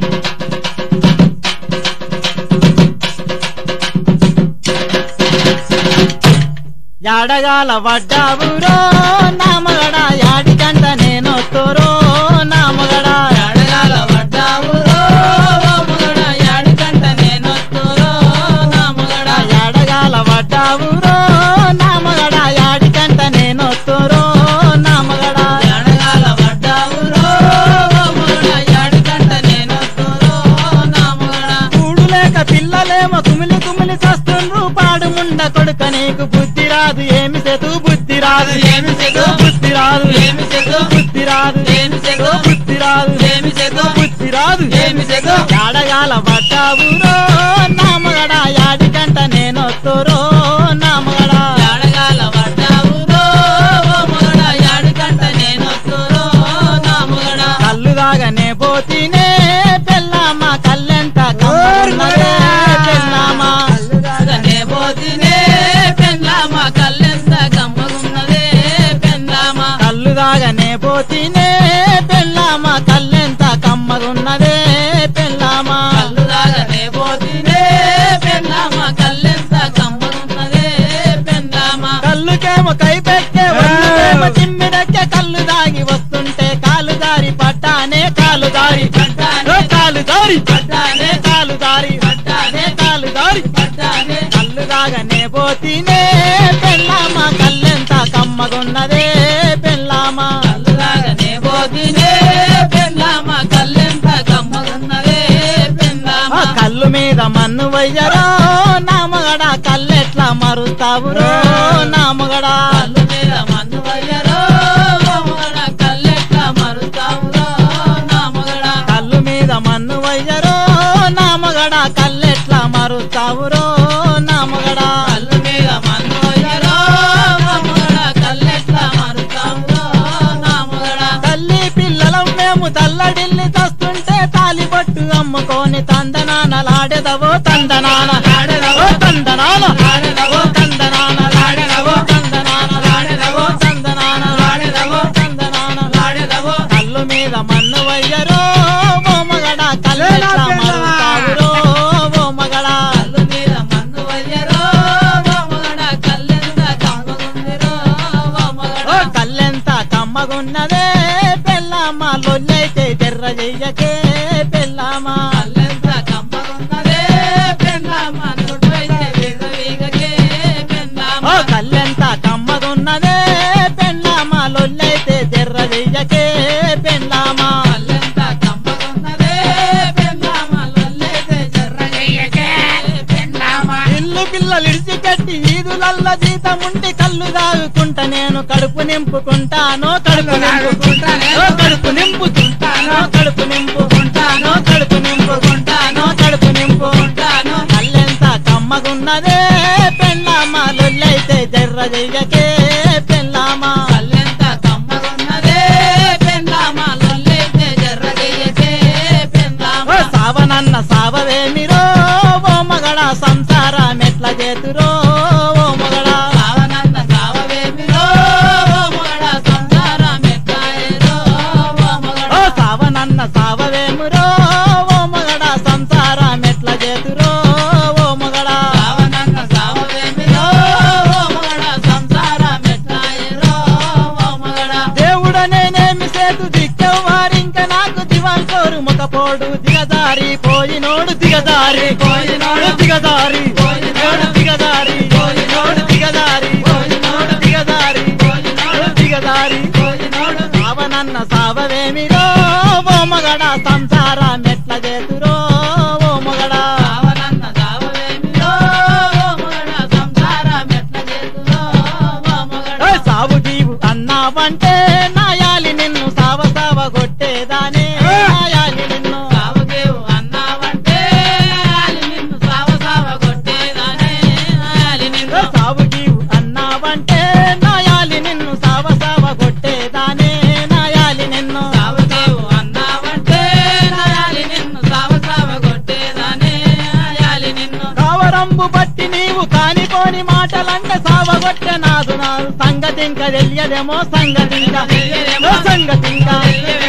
యాడగాల వడ్డావురో నామగడ యాడికంట నేనొత్తురో నామగడ ఎడగాల పడ్డావురో ఓ మగడ యాడికంట నేనొత్తురో నా మగడ యాడగాల వడ్డావురో నామగడ యాడికంట నేనొత్తురో నామగడ ఎడగాల పడ్డావురో ఓ మగడ యాడికంట నేనొత్తురో నా మగడ కూడు లేక పిల్లలేమో కుమిలి కుమిలి చస్తుండ్రు పాడు ముండ కొడుక నీకు బుద్ధి రాదు ఏమి సెతు బుద్ధి రాదు ఏమి సెతు? బుద్ధి రాదు ఏమి సెతు? బుద్ధి రాదు ఏమి సెతు? బుద్ధి రాదు ఏమి సెతు? బుద్ధి రాదు ఏమి సెతు? యాడగాల పడ్డావురో నామగడ యాడికంట నేనొత్తురో నామగడ ఎడగాల పడ్డావురో ఓ మగడ యాడికంట నేనొత్తురో నా మగడ కళ్ళు దాగనే పోతీనే పెళ్ళామ కళ్ళెంత కమ్మగున్నదే పెళ్ళామ కనే పోతినే పెండ్లామ కల్లెంత కమ్మగున్నదే పెండ్లామ కళ్ళు దాగనే పోతీనే పెళ్ళామ కళ్ళెంత కమ్మగున్నదే పెళ్ళామ కల్లుదాగనే పోతినే పెండ్లామ కల్లెంత కమ్మగున్నదే పెండ్లామ కళ్ళుకేమో కై పెట్టే ఒళ్ళుకేమో చిమ్మిడక్కే కళ్ళు దాగి వస్తుంటే కాలు దారి పట్టానే కాలు దారి పట్టానే. ఓ కాలు దారి పట్టానే. కాలు దారి పట్టానే. కాలు దారి పట్టానే కళ్ళు దాగనే పోతీనే పెళ్ళామ కళ్ళెంత కమ్మగున్నదే పెళ్ళామ కల్లుదాగనే పోతినే పెండ్లామ కల్లెంత కమ్మగున్నదే పెండ్లామ ఆ కళ్ళు మీద మన్ను వయ్యరో నామగడ కళ్ళెట్లా మరుస్తావురో నామగడ కల్లు మీద మన్ను వయ్యరో ఓ మగడ కల్లెట్ల మరుతావురో నా మగడ కళ్ళు మీద మన్ను వయ్యరో నామగడ కళ్ళెట్లా మరుస్తావురో నామగడ కల్లు మీద మన్ను వయ్యరో ఓ మగడ కల్లెట్ల మరుతావురో నా మగడ తల్లి పిల్లలం మేము తల్లడిల్లి తస్తుంటే తాలి పట్టు అమ్ముకొని తందనానలాడెదవో తందనాన లాడెదవో, తందనాన లాడెదవో, తందనాన లాడెదవో, తందనాన లాడెదవో, తందనాన లాడెదవో, తందనాన లాడెదవో కళ్ళు మీద మన్ను వయ్యరో ఓ మగడ కళ్ళెట్లా మరుతావురో ఓ మగడ కల్లు మీద మన్ను వయ్యరో ఓ మగడ కల్లెంత కమ్మగుందిరో ఓ మగడ ఓ కళ్ళెంత కమ్మగున్నదే పెళ్ళామ లొల్లైతే తెర్ర చెయ్యకే పెళ్ళామ కల్లెంత కమ్మగున్నదే పెండ్లామ నుడువైతే విర్రవీగకే పెండ్లామ ఓ కళ్ళెంత కమ్మగున్నదే పెళ్ళామ లొల్లైతే తెర్ర చెయ్యకే పెళ్ళామ కల్లెంత కమ్మగున్నదే పెండ్లామ లొల్లైతే జర్రగయ్యకే పెండ్లామ ఇల్లు పిల్లలు ఇడిచిపెట్టి ఈదులల్ల జీతముండి కళ్ళు దాగుకుంటా నేను కడుపు నింపుకుంటాను కడుపు నింపుకుంటాను ఓ కడుపు నింపుకుంటాను కడుపు నింపుకుంటాను కడుపు నింపుకుంటాను కడుపు నింపుకుంటాను కళ్ళెంత కమ్మగున్నదే పెళ్ళామ లొల్లైతే జర్ర చెయ్యకే పెళ్ళామ కల్లెంత కమ్మగున్నదే పెండ్లామ లొల్లైతే జర్రగయ్యకే పెండ్లామ ఓ సావనన్న సావవేమిరో ఓ మగడ సంసారం ఎట్ల చేతురో ఓ మగడ సావనన్న సావవేమిరో ఓ మగడ సంసారం ఎట్లాయేరో ఓ మగడ ఓ సావనన్న సావవేమురో ఓ మగడ సంసారం ఎట్ల చేతురో ఓ మగడ సావనన్న సావవేమిరో ఓ మగడ సంసారం ఎట్లాయేరో ఓ మగడ దేవుడ నేనేమి సేతు దిక్కవారింక నాకు దివాన్ కోరు ముఖపోడు దిగదారి పోయినోడు దిగదారి పోయినోడు దిగదారి పోయినోడు దిగదారి పోయినోడు దిగదారి పోయినోడు దిగదారి పోయినోడు దిగదారి పోయినోడు సావనన్న సావవేమిరో ఓ మగడ సంసారం ఎట్ల చేతురో ఓ మగడ సావనన్న సావవేమిరో ఓ మగడ సంసారం ఎట్లాయేరో ఓ మగడ ఓ సావు జీవు అన్నావంటే నాయాలి నిన్ను సావ సావ కొట్టేదానే నాయాలి నిన్ను సావదేవు అన్నావంటే ఆలి నిన్ను సావ సావ కొట్టేదానే ఆలి ఓ నిన్ను సావు జీవు అన్నావంటే నాయాలి నిన్ను సావ సావ కొట్టేదానే నాయాలి నిన్ను సావదేవు అన్నావంటే ఆలి నిన్ను సావ సావ కొట్టేదానే ఆలి నిన్ను కావరంబు బట్టి నీవు కానిపోని మాటలంటే సావగొట్టె నాదు నాదు సంగతి ఇంకా తెలియదేమో సంగతి ఇంకా తెలియదేమో. సంగతి ఇంకా